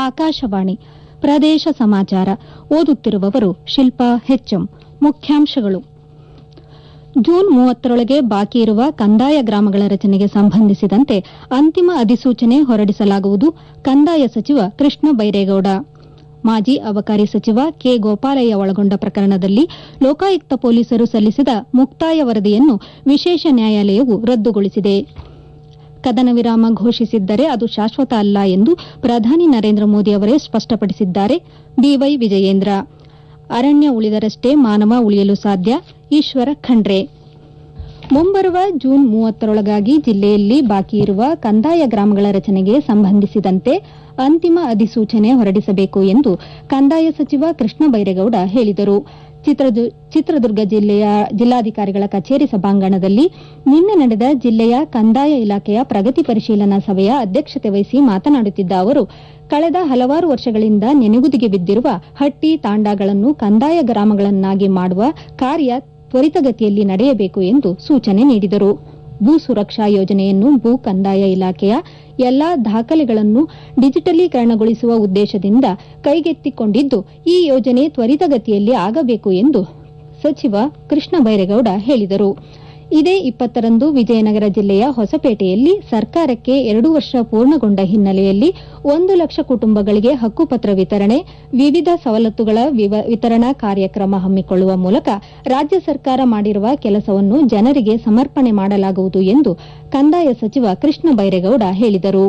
ಆಕಾಶವಾಣಿ ಪ್ರದೇಶ ಸಮಾಚಾರ ಓದುತ್ತಿರುವವರು ಶಿಲ್ಪಾ ಹೆಚ್ಎಂ ಮುಖ್ಯಾಂಶಗಳು ಜೂನ್ ಮೂವತ್ತರೊಳಗೆ ಬಾಕಿ ಇರುವ ಕಂದಾಯ ಗ್ರಾಮಗಳ ರಚನೆಗೆ ಸಂಬಂಧಿಸಿದಂತೆ ಅಂತಿಮ ಅಧಿಸೂಚನೆ ಹೊರಡಿಸಲಾಗುವುದು ಕಂದಾಯ ಸಚಿವ ಕೃಷ್ಣ ಬೈರೇಗೌಡ ಮಾಜಿ ಅಬಕಾರಿ ಸಚಿವ ಕೆ ಗೋಪಾಲಯ್ಯ ಒಳಗೊಂಡ ಪ್ರಕರಣದಲ್ಲಿ ಲೋಕಾಯುಕ್ತ ಪೊಲೀಸರು ಸಲ್ಲಿಸಿದ ಮುಕ್ತಾಯ ವರದಿಯನ್ನು ವಿಶೇಷ ನ್ಯಾಯಾಲಯವು ರದ್ದುಗೊಳಿಸಿದೆ ಕದನ ವಿರಾಮ ಘೋಷಿಸಿದ್ದರೆ ಅದು ಶಾಶ್ವತ ಅಲ್ಲ ಎಂದು ಪ್ರಧಾನಿ ನರೇಂದ್ರ ಮೋದಿ ಅವರೇ ಸ್ಪಷ್ಟಪಡಿಸಿದ್ದಾರೆ ಬಿವೈ ವಿಜಯೇಂದ್ರ ಅರಣ್ಯ ಉಳಿದರಷ್ಟೇ ಮಾನವ ಉಳಿಯಲು ಸಾಧ್ಯ ಈಶ್ವರ ಖಂಡ್ರೆ ಮುಂಬರುವ ಜೂನ್ ಮೂವತ್ತರೊಳಗಾಗಿ ಜಿಲ್ಲೆಯಲ್ಲಿ ಬಾಕಿ ಇರುವ ಕಂದಾಯ ಗ್ರಾಮಗಳ ರಚನೆಗೆ ಸಂಬಂಧಿಸಿದಂತೆ ಅಂತಿಮ ಅಧಿಸೂಚನೆ ಹೊರಡಿಸಬೇಕು ಎಂದು ಕಂದಾಯ ಸಚಿವ ಕೃಷ್ಣ ಬೈರೇಗೌಡ ಹೇಳಿದರು ಚಿತ್ರದುರ್ಗ ಜಿಲ್ಲೆಯ ಜಿಲ್ಲಾಧಿಕಾರಿಗಳ ಕಚೇರಿ ಸಭಾಂಗಣದಲ್ಲಿ ನಿನ್ನೆ ನಡೆದ ಜಿಲ್ಲೆಯ ಕಂದಾಯ ಇಲಾಖೆಯ ಪ್ರಗತಿ ಪರಿಶೀಲನಾ ಸಭೆಯ ಅಧ್ಯಕ್ಷತೆ ವಹಿಸಿ ಮಾತನಾಡುತ್ತಿದ್ದ ಅವರು ಕಳೆದ ಹಲವಾರು ವರ್ಷಗಳಿಂದ ನೆನೆಗುದಿಗೆ ಬಿದ್ದಿರುವ ಹಟ್ಟಿ ತಾಂಡಾಗಳನ್ನು ಕಂದಾಯ ಗ್ರಾಮಗಳನ್ನಾಗಿ ಮಾಡುವ ಕಾರ್ಯ ತ್ವರಿತಗತಿಯಲ್ಲಿ ನಡೆಯಬೇಕು ಎಂದು ಸೂಚನೆ ನೀಡಿದರು ಭೂ ಸುರಕ್ಷಾ ಯೋಜನೆಯನ್ನು ಭೂ ಕಂದಾಯ ಇಲಾಖೆಯ ಎಲ್ಲಾ ದಾಖಲೆಗಳನ್ನು ಡಿಜಿಟಲೀಕರಣಗೊಳಿಸುವ ಉದ್ದೇಶದಿಂದ ಕೈಗೆತ್ತಿಕೊಂಡಿದ್ದು ಈ ಯೋಜನೆ ತ್ವರಿತಗತಿಯಲ್ಲಿ ಆಗಬೇಕು ಎಂದು ಸಚಿವ ಕೃಷ್ಣ ಬೈರೇಗೌಡ ಹೇಳಿದರು ಇದೇ ಇಪ್ಪತ್ತರಂದು ವಿಜಯನಗರ ಜಿಲ್ಲೆಯ ಹೊಸಪೇಟೆಯಲ್ಲಿ ಸರ್ಕಾರಕ್ಕೆ ಎರಡು ವರ್ಷ ಪೂರ್ಣಗೊಂಡ ಹಿನ್ನೆಲೆಯಲ್ಲಿ ಒಂದು ಲಕ್ಷ ಕುಟುಂಬಗಳಿಗೆ ಹಕ್ಕುಪತ್ರ ವಿತರಣೆ ವಿವಿಧ ಸವಲತ್ತುಗಳ ವಿತರಣಾ ಕಾರ್ಯಕ್ರಮ ಹಮ್ಮಿಕೊಳ್ಳುವ ಮೂಲಕ ರಾಜ್ಯ ಸರ್ಕಾರ ಮಾಡಿರುವ ಕೆಲಸವನ್ನು ಜನರಿಗೆ ಸಮರ್ಪಣೆ ಮಾಡಲಾಗುವುದು ಎಂದು ಕಂದಾಯ ಸಚಿವ ಕೃಷ್ಣ ಬೈರೇಗೌಡ ಹೇಳಿದರು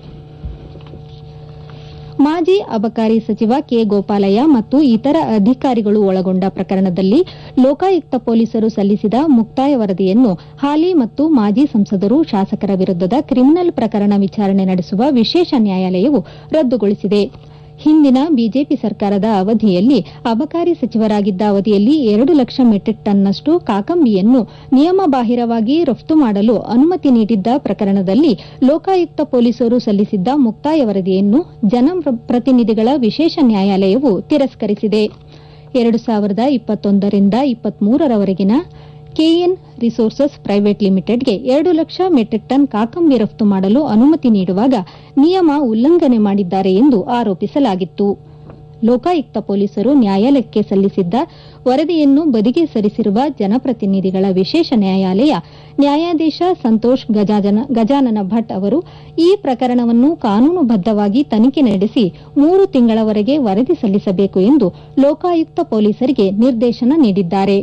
ಮಾಜಿ ಅಬಕಾರಿ ಸಚಿವ ಕೆ ಗೋಪಾಲಯ್ಯ ಮತ್ತು ಇತರ ಅಧಿಕಾರಿಗಳು ಒಳಗೊಂಡ ಪ್ರಕರಣದಲ್ಲಿ ಲೋಕಾಯುಕ್ತ ಪೊಲೀಸರು ಸಲ್ಲಿಸಿದ ಮುಕ್ತಾಯ ವರದಿಯನ್ನು ಹಾಲಿ ಮತ್ತು ಮಾಜಿ ಸಂಸದರು ಶಾಸಕರ ವಿರುದ್ದದ ಕ್ರಿಮಿನಲ್ ಪ್ರಕರಣ ವಿಚಾರಣೆ ನಡೆಸುವ ವಿಶೇಷ ನ್ಯಾಯಾಲಯವು ರದ್ದುಗೊಳಿಸಿದೆ ಹಿಂದಿನ ಬಿಜೆಪಿ ಸರ್ಕಾರದ ಅವಧಿಯಲ್ಲಿ ಅಬಕಾರಿ ಸಚಿವರಾಗಿದ್ದ ಅವಧಿಯಲ್ಲಿ ಎರಡು ಲಕ್ಷ ಮೆಟ್ರಿಕ್ ಟನ್ನಷ್ಟು ಕಾಕಂಬಿಯನ್ನು ನಿಯಮಬಾಹಿರವಾಗಿ ರಫ್ತು ಮಾಡಲು ಅನುಮತಿ ನೀಡಿದ್ದ ಪ್ರಕರಣದಲ್ಲಿ ಲೋಕಾಯುಕ್ತ ಪೊಲೀಸರು ಸಲ್ಲಿಸಿದ್ದ ಮುಕ್ತಾಯ ವರದಿಯನ್ನು ಜನಪ್ರತಿನಿಧಿಗಳ ವಿಶೇಷ ನ್ಯಾಯಾಲಯವು ತಿರಸ್ಕರಿಸಿದೆ ಎರಡು ಸಾವಿರದ ಇಪ್ಪತ್ತೊಂದರಿಂದ ಇಪ್ಪತ್ಮೂರರವರೆಗಿನ ಕೆಎನ್ ರಿಸೋರ್ಸಸ್ ಪ್ರೈವೇಟ್ ಲಿಮಿಟೆಡ್ಗೆ ಎರಡು ಲಕ್ಷ ಮೆಟ್ರಿಕ್ ಟನ್ ಕಾಕಂಬಿ ರಫ್ತು ಮಾಡಲು ಅನುಮತಿ ನೀಡುವಾಗ ನಿಯಮ ಉಲ್ಲಂಘನೆ ಮಾಡಿದ್ದಾರೆ ಎಂದು ಆರೋಪಿಸಲಾಗಿತ್ತು ಲೋಕಾಯುಕ್ತ ಪೊಲೀಸರು ನ್ಯಾಯಾಲಯಕ್ಕೆ ಸಲ್ಲಿಸಿದ್ದ ವರದಿಯನ್ನು ಬದಿಗೆ ಸರಿಸಿರುವ ಜನಪ್ರತಿನಿಧಿಗಳ ವಿಶೇಷ ನ್ಯಾಯಾಲಯ ನ್ಯಾಯಾಧೀಶ ಸಂತೋಷ್ ಗಜಾನನ ಭಟ್ ಅವರು ಈ ಪ್ರಕರಣವನ್ನು ಕಾನೂನುಬದ್ದವಾಗಿ ತನಿಖೆ ನಡೆಸಿ ಮೂರು ತಿಂಗಳವರೆಗೆ ವರದಿ ಸಲ್ಲಿಸಬೇಕು ಎಂದು ಲೋಕಾಯುಕ್ತ ಪೊಲೀಸರಿಗೆ ನಿರ್ದೇಶನ ನೀಡಿದ್ದಾರೆ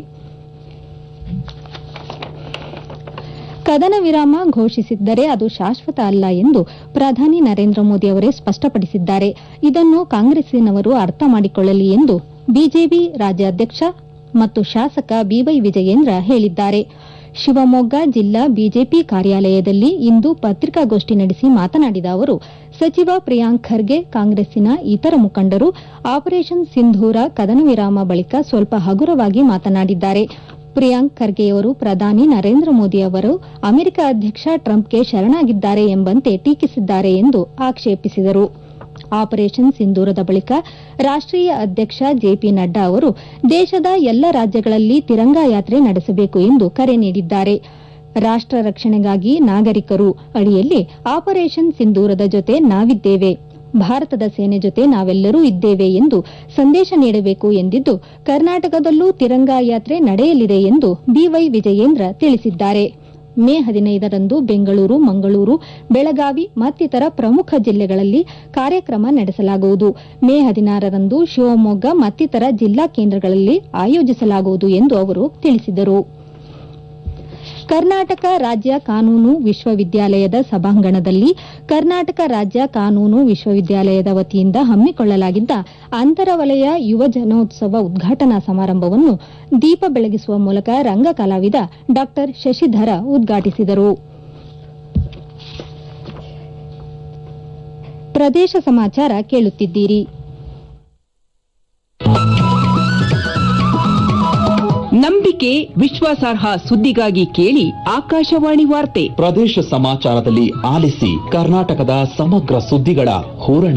ಕದನ ವಿರಾಮ ಘೋಷಿಸಿದ್ದರೆ ಅದು ಶಾಶ್ವತ ಅಲ್ಲ ಎಂದು ಪ್ರಧಾನಿ ನರೇಂದ್ರ ಮೋದಿ ಅವರೇ ಸ್ಪಷ್ಟಪಡಿಸಿದ್ದಾರೆ ಇದನ್ನು ಕಾಂಗ್ರೆಸ್ಸಿನವರು ಅರ್ಥ ಮಾಡಿಕೊಳ್ಳಲಿ ಎಂದು ಬಿಜೆಪಿ ರಾಜ್ಯಾಧ್ಯಕ್ಷ ಮತ್ತು ಶಾಸಕ ಬಿವೈ ವಿಜಯೇಂದ್ರ ಹೇಳಿದ್ದಾರೆ ಶಿವಮೊಗ್ಗ ಜಿಲ್ಲಾ ಬಿಜೆಪಿ ಕಾರ್ಯಾಲಯದಲ್ಲಿ ಇಂದು ಪತ್ರಿಕಾಗೋಷ್ಠಿ ನಡೆಸಿ ಮಾತನಾಡಿದ ಅವರು ಸಚಿವ ಪ್ರಿಯಾಂಕ್ ಖರ್ಗೆ ಕಾಂಗ್ರೆಸ್ಸಿನ ಇತರ ಮುಖಂಡರು ಆಪರೇಷನ್ ಸಿಂಧೂರ ಕದನ ವಿರಾಮ ಬಳಿಕ ಸ್ವಲ್ಪ ಹಗುರವಾಗಿ ಮಾತನಾಡಿದ್ದಾರೆ ಪ್ರಿಯಾಂಕ್ ಖರ್ಗೆಯವರು ಪ್ರಧಾನಿ ನರೇಂದ್ರ ಮೋದಿ ಅವರು ಅಮೆರಿಕ ಅಧ್ಯಕ್ಷ ಟ್ರಂಪ್ಗೆ ಶರಣಾಗಿದ್ದಾರೆ ಎಂಬಂತೆ ಟೀಕಿಸಿದ್ದಾರೆ ಎಂದು ಆಕ್ಷೇಪಿಸಿದರು ಆಪರೇಷನ್ ಸಿಂಧೂರದ ಬಳಿಕ ರಾಷ್ಟೀಯ ಅಧ್ಯಕ್ಷ ಜೆಪಿ ನಡ್ಡಾ ಅವರು ದೇಶದ ಎಲ್ಲ ರಾಜ್ಯಗಳಲ್ಲಿ ತಿರಂಗಾ ಯಾತ್ರೆ ನಡೆಸಬೇಕು ಎಂದು ಕರೆ ನೀಡಿದ್ದಾರೆ ರಾಷ್ಟ ರಕ್ಷಣೆಗಾಗಿ ನಾಗರಿಕರು ಅಡಿಯಲ್ಲಿ ಆಪರೇಷನ್ ಸಿಂಧೂರದ ಜೊತೆ ನಾವಿದ್ದೇವೆ ಭಾರತದ ಸೇನೆ ಜೊತೆ ನಾವೆಲ್ಲರೂ ಇದ್ದೇವೆ ಎಂದು ಸಂದೇಶ ನೀಡಬೇಕು ಎಂದಿದ್ದು ಕರ್ನಾಟಕದಲ್ಲೂ ತಿರಂಗಾ ಯಾತ್ರೆ ನಡೆಯಲಿದೆ ಎಂದು ಬಿವೈ ವಿಜಯೇಂದ್ರ ತಿಳಿಸಿದ್ದಾರೆ ಮೇ ಹದಿನೈದರಂದು ಬೆಂಗಳೂರು ಮಂಗಳೂರು ಬೆಳಗಾವಿ ಮತ್ತಿತರ ಪ್ರಮುಖ ಜಿಲ್ಲೆಗಳಲ್ಲಿ ಕಾರ್ಯಕ್ರಮ ನಡೆಸಲಾಗುವುದು ಮೇ ಹದಿನಾರರಂದು ಶಿವಮೊಗ್ಗ ಮತ್ತಿತರ ಜಿಲ್ಲಾ ಕೇಂದ್ರಗಳಲ್ಲಿ ಆಯೋಜಿಸಲಾಗುವುದು ಎಂದು ಅವರು ತಿಳಿಸಿದರು ಕರ್ನಾಟಕ ರಾಜ್ಯ ಕಾನೂನು ವಿಶ್ವವಿದ್ಯಾಲಯದ ಸಭಾಂಗಣದಲ್ಲಿ ಕರ್ನಾಟಕ ರಾಜ್ಯ ಕಾನೂನು ವಿಶ್ವವಿದ್ಯಾಲಯದ ವತಿಯಿಂದ ಹಮ್ಮಿಕೊಳ್ಳಲಾಗಿದ್ದ ಅಂತರ ವಲಯ ಯುವ ಜನೋತ್ಸವ ಉದ್ಘಾಟನಾ ಸಮಾರಂಭವನ್ನು ದೀಪ ಬೆಳಗಿಸುವ ಮೂಲಕ ರಂಗ ಕಲಾವಿದ ಡಾ ಶಶಿಧರ ಉದ್ಘಾಟಿಸಿದರು ಪ್ರದೇಶ ಸಮಾಚಾರ ಕೇಳುತ್ತಿದ್ದೀರಿ ನಂಬಿಕೆ ವಿಶ್ವಾಸಾರ್ಹ ಸುದ್ದಿಗಾಗಿ ಕೇಳಿ ಆಕಾಶವಾಣಿ ವಾರ್ತೆ ಪ್ರದೇಶ ಸಮಾಚಾರದಲ್ಲಿ ಆಲಿಸಿ ಕರ್ನಾಟಕದ ಸಮಗ್ರ ಸುದ್ದಿಗಳ ಹೂರಣ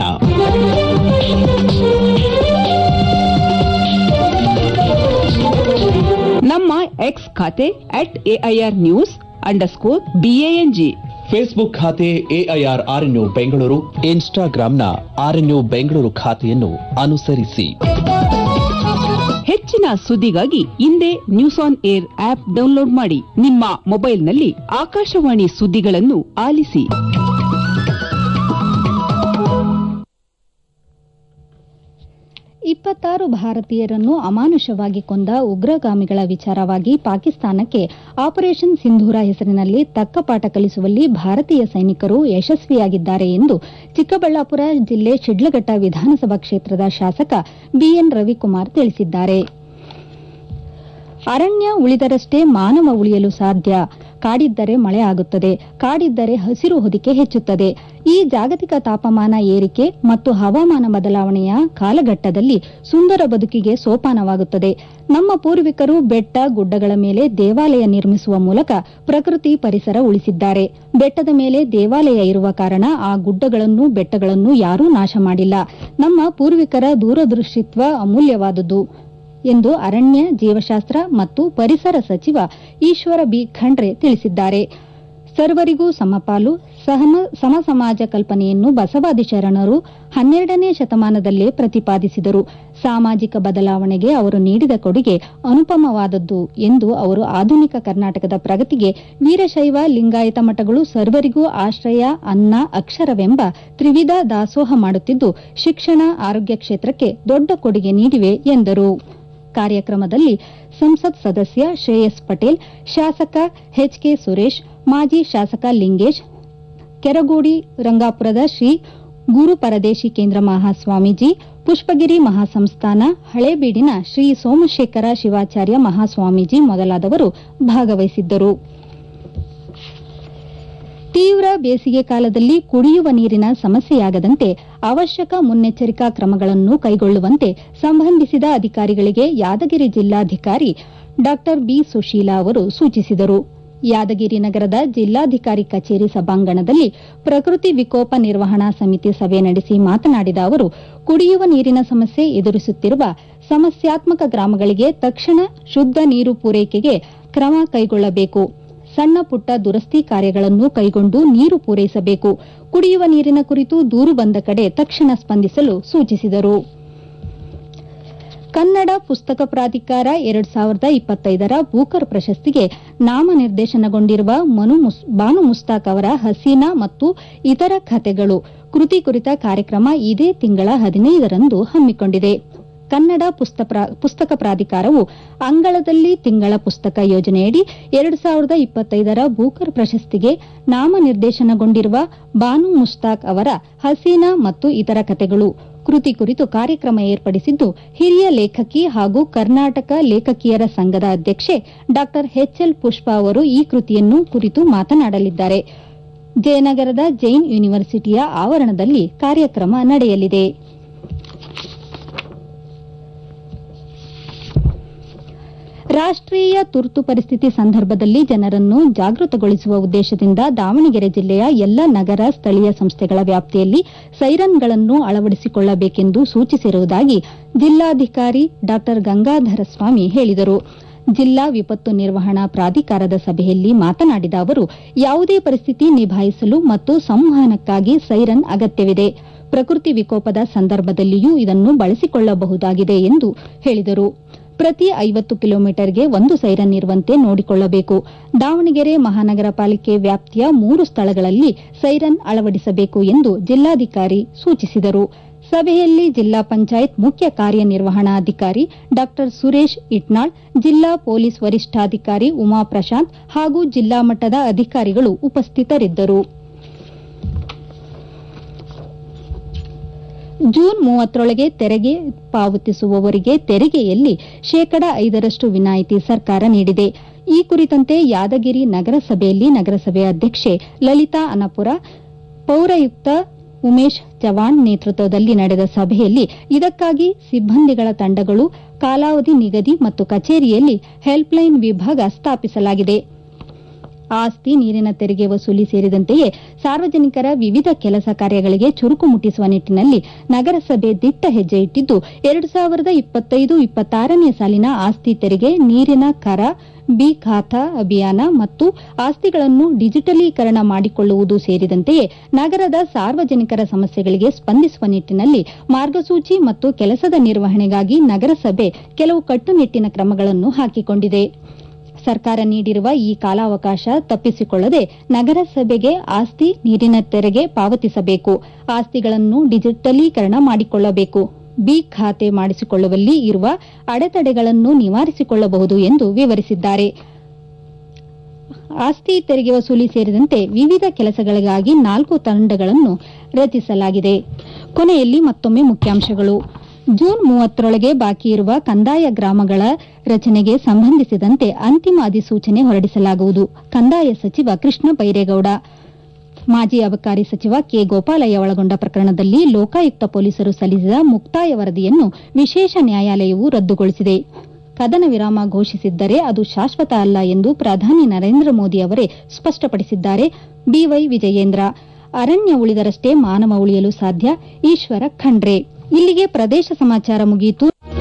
ನಮ್ಮ ಎಕ್ಸ್ ಖಾತೆ at A I R news underscore B A N G Facebook ಖಾತೆ ಎಐಆರ್ ಆರ್ಎನ್ಯು ಬೆಂಗಳೂರು ಇನ್ಸ್ಟಾಗ್ರಾಂನ ಆರ್ಎನ್ಯು ಬೆಂಗಳೂರು ಖಾತೆಯನ್ನು ಅನುಸರಿಸಿ ಹೆಚ್ಚಿನ ಸುದ್ದಿಗಾಗಿ ಹಿಂದೆ news on air app download ಮಾಡಿ ನಿಮ್ಮ ಮೊಬೈಲ್ನಲ್ಲಿ ಆಕಾಶವಾಣಿ ಸುದ್ದಿಗಳನ್ನು ಆಲಿಸಿ ಇಪ್ಪತ್ತಾರು ಭಾರತೀಯರನ್ನು ಅಮಾನುಷವಾಗಿ ಕೊಂದ ಉಗ್ರಗಾಮಿಗಳ ವಿಚಾರವಾಗಿ ಪಾಕಿಸ್ತಾನಕ್ಕೆ ಆಪರೇಷನ್ ಸಿಂಧೂರ ಹೆಸರಿನಲ್ಲಿ ತಕ್ಕ ಪಾಠ ಕಲಿಸುವಲ್ಲಿ ಭಾರತೀಯ ಸೈನಿಕರು ಯಶಸ್ವಿಯಾಗಿದ್ದಾರೆ ಎಂದು ಚಿಕ್ಕಬಳ್ಳಾಪುರ ಜಿಲ್ಲೆ ಶಿಡ್ಲಘಟ್ಟ ವಿಧಾನಸಭಾ ಕ್ಷೇತ್ರದ ಶಾಸಕ ಬಿಎನ್ ರವಿಕುಮಾರ್ ತಿಳಿಸಿದ್ದಾರೆ ಅರಣ್ಯ ಉಳಿದರಷ್ಟೇ ಮಾನವ ಉಳಿಯಲು ಸಾಧ್ಯ ಕಾಡಿದ್ದರೆ ಮಳೆ ಆಗುತ್ತದೆ ಕಾಡಿದ್ದರೆ ಹಸಿರು ಹೊದಿಕೆ ಹೆಚ್ಚುತ್ತದೆ ಈ ಜಾಗತಿಕ ತಾಪಮಾನ ಏರಿಕೆ ಮತ್ತು ಹವಾಮಾನ ಬದಲಾವಣೆಯ ಕಾಲಘಟ್ಟದಲ್ಲಿ ಸುಂದರ ಬದುಕಿಗೆ ಸೋಪಾನವಾಗುತ್ತದೆ ನಮ್ಮ ಪೂರ್ವಿಕರು ಬೆಟ್ಟ ಗುಡ್ಡಗಳ ಮೇಲೆ ದೇವಾಲಯ ನಿರ್ಮಿಸುವ ಮೂಲಕ ಪ್ರಕೃತಿ ಪರಿಸರ ಉಳಿಸಿದ್ದಾರೆ ಬೆಟ್ಟದ ಮೇಲೆ ದೇವಾಲಯ ಇರುವ ಕಾರಣ ಆ ಗುಡ್ಡಗಳನ್ನು ಬೆಟ್ಟಗಳನ್ನು ಯಾರೂ ನಾಶ ಮಾಡಿಲ್ಲ ನಮ್ಮ ಪೂರ್ವಿಕರ ದೂರದೃಷ್ಟಿತ್ವ ಅಮೂಲ್ಯವಾದುದು ಎಂದು ಅರಣ್ಯ ಜೀವಶಾಸ್ತ್ರ ಮತ್ತು ಪರಿಸರ ಸಚಿವ ಈಶ್ವರ ಬಿ ಖಂಡ್ರೆ ತಿಳಿಸಿದ್ದಾರೆ ಸರ್ವರಿಗೂ ಸಮಪಾಲು ಸಮ ಸಮಾಜ ಕಲ್ಪನೆಯನ್ನು ಬಸವಾದಿ ಶರಣರು ಹನ್ನೆರಡನೇ ಶತಮಾನದಲ್ಲೇ ಪ್ರತಿಪಾದಿಸಿದರು ಸಾಮಾಜಿಕ ಬದಲಾವಣೆಗೆ ಅವರು ನೀಡಿದ ಕೊಡುಗೆ ಅನುಪಮವಾದದ್ದು ಎಂದು ಅವರು ಆಧುನಿಕ ಕರ್ನಾಟಕದ ಪ್ರಗತಿಗೆ ವೀರಶೈವ ಲಿಂಗಾಯತ ಮಠಗಳು ಸರ್ವರಿಗೂ ಆಶ್ರಯ ಅನ್ನ ಅಕ್ಷರವೆಂಬ ತ್ರಿವಿಧ ದಾಸೋಹ ಮಾಡುತ್ತಿದ್ದು ಶಿಕ್ಷಣ ಆರೋಗ್ಯ ಕ್ಷೇತ್ರಕ್ಕೆ ದೊಡ್ಡ ಕೊಡುಗೆ ನೀಡಿವೆ ಎಂದರು ಕಾರ್ಯಕ್ರಮದಲ್ಲಿ ಸಂಸತ್ ಸದಸ್ಯ ಶ್ರೇಯಸ್ ಪಟೇಲ್ ಶಾಸಕ ಎಚ್ಕೆ ಸುರೇಶ್ ಮಾಜಿ ಶಾಸಕ ಲಿಂಗೇಶ್ ಕೆರಗೋಡಿ ರಂಗಾಪುರದ ಶ್ರೀ ಗುರು ಪರದೇಶಿ ಕೇಂದ್ರ ಮಹಾಸ್ವಾಮೀಜಿ ಪುಷ್ಪಗಿರಿ ಮಹಾಸಂಸ್ಥಾನ ಹಳೇಬೀಡಿನ ಶ್ರೀ ಸೋಮಶೇಖರ ಶಿವಾಚಾರ್ಯ ಮಹಾಸ್ವಾಮೀಜಿ ಮೊದಲಾದವರು ಭಾಗವಹಿಸಿದ್ದರು ತೀವ್ರ ಬೇಸಿಗೆ ಕಾಲದಲ್ಲಿ ಕುಡಿಯುವ ನೀರಿನ ಸಮಸ್ಯೆಯಾಗದಂತೆ ಅವಶ್ಯಕ ಮುನ್ನೆಚ್ಚರಿಕಾ ಕ್ರಮಗಳನ್ನು ಕೈಗೊಳ್ಳುವಂತೆ ಸಂಬಂಧಿಸಿದ ಅಧಿಕಾರಿಗಳಿಗೆ ಯಾದಗಿರಿ ಜಿಲ್ಲಾಧಿಕಾರಿ ಡಾ ಬಿ ಸುಶೀಲಾ ಅವರು ಸೂಚಿಸಿದರು ಯಾದಗಿರಿ ನಗರದ ಜಿಲ್ಲಾಧಿಕಾರಿ ಕಚೇರಿ ಸಭಾಂಗಣದಲ್ಲಿ ಪ್ರಕೃತಿ ವಿಕೋಪ ನಿರ್ವಹಣಾ ಸಮಿತಿ ಸಭೆ ನಡೆಸಿ ಮಾತನಾಡಿದ ಅವರು ಕುಡಿಯುವ ನೀರಿನ ಸಮಸ್ಯೆ ಎದುರಿಸುತ್ತಿರುವ ಸಮಸ್ಯಾತ್ಮಕ ಗ್ರಾಮಗಳಿಗೆ ತಕ್ಷಣ ಶುದ್ದ ನೀರು ಪೂರೈಕೆಗೆ ಕ್ರಮ ಕೈಗೊಳ್ಳಬೇಕು ಸಣ್ಣ ಪುಟ್ಟ ದುರಸ್ತಿ ಕಾರ್ಯಗಳನ್ನು ಕೈಗೊಂಡು ನೀರು ಪೂರೈಸಬೇಕು ಕುಡಿಯುವ ನೀರಿನ ಕುರಿತು ದೂರು ಬಂದ ಕಡೆ ತಕ್ಷಣ ಸ್ಪಂದಿಸಲು ಸೂಚಿಸಿದರು ಕನ್ನಡ ಪುಸ್ತಕ ಪ್ರಾಧಿಕಾರ ಎರಡ್ ಸಾವಿರದ ಇಪ್ಪತ್ತೈದರ ಬೂಕರ್ ಪ್ರಶಸ್ತಿಗೆ ನಾಮನಿರ್ದೇಶನಗೊಂಡಿರುವ ಮನು ಬಾನು ಮುಸ್ತಾಕ್ ಅವರ ಹಸೀನಾ ಮತ್ತು ಇತರ ಕಥೆಗಳು ಕೃತಿ ಕುರಿತ ಕಾರ್ಯಕ್ರಮ ಇದೇ ತಿಂಗಳ ಹದಿನೈದರಂದು ಹಮ್ಮಿಕೊಂಡಿದೆ ಕನ್ನಡ ಪುಸ್ತಕ ಪ್ರಾಧಿಕಾರವು ಅಂಗಳದಲ್ಲಿ ತಿಂಗಳ ಪುಸ್ತಕ ಯೋಜನೆಯಡಿ ಎರಡು ಸಾವಿರದ ಇಪ್ಪತ್ತೈದರ ಬೂಕರ್ ಪ್ರಶಸ್ತಿಗೆ ನಾಮನಿರ್ದೇಶನಗೊಂಡಿರುವ ಬಾನು ಮುಸ್ತಾಕ್ ಅವರ ಹಸೀನಾ ಮತ್ತು ಇತರ ಕಥೆಗಳು ಕೃತಿ ಕುರಿತು ಕಾರ್ಯಕ್ರಮ ಏರ್ಪಡಿಸಿದ್ದು ಹಿರಿಯ ಲೇಖಕಿ ಹಾಗೂ ಕರ್ನಾಟಕ ಲೇಖಕಿಯರ ಸಂಘದ ಅಧ್ಯಕ್ಷೆ ಡಾ ಎಚ್ಎಲ್ ಪುಷ್ಪ ಅವರು ಈ ಕೃತಿಯನ್ನು ಕುರಿತು ಮಾತನಾಡಲಿದ್ದಾರೆ ಜಯನಗರದ ಜೈನ್ ಯೂನಿವರ್ಸಿಟಿಯ ಆವರಣದಲ್ಲಿ ಕಾರ್ಯಕ್ರಮ ನಡೆಯಲಿದೆ ರಾಷ್ಟೀಯ ತುರ್ತು ಪರಿಸ್ಥಿತಿ ಸಂದರ್ಭದಲ್ಲಿ ಜನರನ್ನು ಜಾಗೃತಗೊಳಿಸುವ ಉದ್ದೇಶದಿಂದ ದಾವಣಗೆರೆ ಜಿಲ್ಲೆಯ ಎಲ್ಲ ನಗರ ಸ್ಥಳೀಯ ಸಂಸ್ಥೆಗಳ ವ್ಯಾಪ್ತಿಯಲ್ಲಿ ಸೈರನ್ಗಳನ್ನು ಅಳವಡಿಸಿಕೊಳ್ಳಬೇಕೆಂದು ಸೂಚಿಸಿರುವುದಾಗಿ ಜಿಲ್ಲಾಧಿಕಾರಿ ಡಾ ಗಂಗಾಧರ ಸ್ವಾಮಿ ಹೇಳಿದರು ಜಿಲ್ಲಾ ವಿಪತ್ತು ನಿರ್ವಹಣಾ ಪ್ರಾಧಿಕಾರದ ಸಭೆಯಲ್ಲಿ ಮಾತನಾಡಿದ ಅವರು ಯಾವುದೇ ಪರಿಸ್ಥಿತಿ ನಿಭಾಯಿಸಲು ಮತ್ತು ಸಂವಹನಕ್ಕಾಗಿ ಸೈರನ್ ಅಗತ್ಯವಿದೆ ಪ್ರಕೃತಿ ವಿಕೋಪದ ಸಂದರ್ಭದಲ್ಲಿಯೂ ಇದನ್ನು ಬಳಸಿಕೊಳ್ಳಬಹುದಾಗಿದೆ ಎಂದು ಹೇಳಿದರು ಪ್ರತಿ ಐವತ್ತು ಕಿಲೋಮೀಟರ್ಗೆ ಒಂದು ಸೈರನ್ ಇರುವಂತೆ ನೋಡಿಕೊಳ್ಳಬೇಕು ದಾವಣಗೆರೆ ಮಹಾನಗರ ಪಾಲಿಕೆ ವ್ಯಾಪ್ತಿಯ ಮೂರು ಸ್ಥಳಗಳಲ್ಲಿ ಸೈರನ್ ಅಳವಡಿಸಬೇಕು ಎಂದು ಜಿಲ್ಲಾಧಿಕಾರಿ ಸೂಚಿಸಿದರು ಸಭೆಯಲ್ಲಿ ಜಿಲ್ಲಾ ಪಂಚಾಯತ್ ಮುಖ್ಯ ಕಾರ್ಯನಿರ್ವಹಣಾಧಿಕಾರಿ ಡಾ ಸುರೇಶ್ ಇಟ್ನಾಳ್ ಜಿಲ್ಲಾ ಪೊಲೀಸ್ ವರಿಷ್ಠಾಧಿಕಾರಿ ಉಮಾ ಪ್ರಶಾಂತ್ ಹಾಗೂ ಜಿಲ್ಲಾ ಮಟ್ಟದ ಅಧಿಕಾರಿಗಳು ಉಪಸ್ಥಿತರಿದ್ದರು ಜೂನ್ ಮೂವತ್ತರೊಳಗೆ ತೆರಿಗೆ ಪಾವತಿಸುವವರಿಗೆ ತೆರಿಗೆಯಲ್ಲಿ ಶೇಕಡ ಐದರಷ್ಟು ವಿನಾಯಿತಿ ಸರ್ಕಾರ ನೀಡಿದೆ ಈ ಕುರಿತಂತೆ ಯಾದಗಿರಿ ನಗರಸಭೆಯಲ್ಲಿ ನಗರಸಭೆ ಅಧ್ಯಕ್ಷೆ ಲಲಿತಾ ಅನಪುರ ಪೌರಾಯುಕ್ತ ಉಮೇಶ್ ಚವಾಣ್ ನೇತೃತ್ವದಲ್ಲಿ ನಡೆದ ಸಭೆಯಲ್ಲಿ ಇದಕ್ಕಾಗಿ ಸಿಬ್ಬಂದಿಗಳ ತಂಡಗಳು ಕಾಲಾವಧಿ ನಿಗದಿ ಮತ್ತು ಕಚೇರಿಯಲ್ಲಿ ಹೆಲ್ಪ್ಲೈನ್ ವಿಭಾಗ ಸ್ಥಾಪಿಸಲಾಗಿದೆ ಆಸ್ತಿ ನೀರಿನ ತೆರಿಗೆ ವಸೂಲಿ ಸೇರಿದಂತೆಯೇ ಸಾರ್ವಜನಿಕರ ವಿವಿಧ ಕೆಲಸ ಕಾರ್ಯಗಳಿಗೆ ಚುರುಕು ಮುಟ್ಟಿಸುವ ನಿಟ್ಟಿನಲ್ಲಿ ನಗರಸಭೆ ದಿಟ್ಟ ಹೆಜ್ಜೆ ಇಟ್ಟಿದ್ದು ಎರಡು ಸಾವಿರದ ಇಪ್ಪತ್ತೈದು ಇಪ್ಪತ್ತಾರನೇ ಸಾಲಿನ ಆಸ್ತಿ ತೆರಿಗೆ ನೀರಿನ ಕರ ಬಿ ಖಾತಾ ಅಭಿಯಾನ ಮತ್ತು ಆಸ್ತಿಗಳನ್ನು ಡಿಜಿಟಲೀಕರಣ ಮಾಡಿಕೊಳ್ಳುವುದು ಸೇರಿದಂತೆಯೇ ನಗರದ ಸಾರ್ವಜನಿಕರ ಸಮಸ್ಯೆಗಳಿಗೆ ಸ್ಪಂದಿಸುವ ನಿಟ್ಟಿನಲ್ಲಿ ಮಾರ್ಗಸೂಚಿ ಮತ್ತು ಕೆಲಸದ ನಿರ್ವಹಣೆಗಾಗಿ ನಗರಸಭೆ ಕೆಲವು ಕಟ್ಟುನಿಟ್ಟಿನ ಕ್ರಮಗಳನ್ನು ಹಾಕಿಕೊಂಡಿದೆ ಸರ್ಕಾರ ನೀಡಿರುವ ಈ ಕಾಲಾವಕಾಶ ತಪ್ಪಿಸಿಕೊಳ್ಳದೆ ನಗರಸಭೆಗೆ ಆಸ್ತಿ ನೀರಿನ ತೆರಿಗೆ ಪಾವತಿಸಬೇಕು ಆಸ್ತಿಗಳನ್ನು ಡಿಜಿಟಲೀಕರಣ ಮಾಡಿಕೊಳ್ಳಬೇಕು ಬಿ ಖಾತೆ ಮಾಡಿಸಿಕೊಳ್ಳುವಲ್ಲಿ ಇರುವ ಅಡೆತಡೆಗಳನ್ನು ನಿವಾರಿಸಿಕೊಳ್ಳಬಹುದು ಎಂದು ವಿವರಿಸಿದ್ದಾರೆ ಆಸ್ತಿ ತೆರಿಗೆ ವಸೂಲಿ ಸೇರಿದಂತೆ ವಿವಿಧ ಕೆಲಸಗಳಿಗಾಗಿ ನಾಲ್ಕು ತಂಡಗಳನ್ನು ರಚಿಸಲಾಗಿದೆ ಕೊನೆಯಲ್ಲಿ ಮತ್ತೊಮ್ಮೆ ಮುಖ್ಯಾಂಶಗಳು ಜೂನ್ ಮೂವತ್ತರೊಳಗೆ ಬಾಕಿ ಇರುವ ಕಂದಾಯ ಗ್ರಾಮಗಳ ರಚನೆಗೆ ಸಂಬಂಧಿಸಿದಂತೆ ಅಂತಿಮ ಅಧಿಸೂಚನೆ ಹೊರಡಿಸಲಾಗುವುದು ಕಂದಾಯ ಸಚಿವ ಕೃಷ್ಣ ಬೈರೇಗೌಡ ಮಾಜಿ ಅಬಕಾರಿ ಸಚಿವ ಕೆ ಗೋಪಾಲಯ್ಯ ಒಳಗೊಂಡ ಪ್ರಕರಣದಲ್ಲಿ ಲೋಕಾಯುಕ್ತ ಪೊಲೀಸರು ಸಲ್ಲಿಸಿದ ಮುಕ್ತಾಯ ವರದಿಯನ್ನು ವಿಶೇಷ ನ್ಯಾಯಾಲಯವು ರದ್ದುಗೊಳಿಸಿದೆ ಕದನ ವಿರಾಮ ಘೋಷಿಸಿದ್ದರೆ ಅದು ಶಾಶ್ವತ ಅಲ್ಲ ಎಂದು ಪ್ರಧಾನಿ ನರೇಂದ್ರ ಮೋದಿ ಅವರೇ ಸ್ಪಷ್ಟಪಡಿಸಿದ್ದಾರೆ ಬಿವೈ ವಿಜಯೇಂದ್ರ ಅರಣ್ಯ ಉಳಿದರಷ್ಟೇ ಮಾನವ ಉಳಿಯಲು ಸಾಧ್ಯ ಈಶ್ವರ ಖಂಡ್ರೆ ಇಲ್ಲಿಗೆ ಪ್ರದೇಶ ಸಮಾಚಾರ ಮುಗಿಯಿತು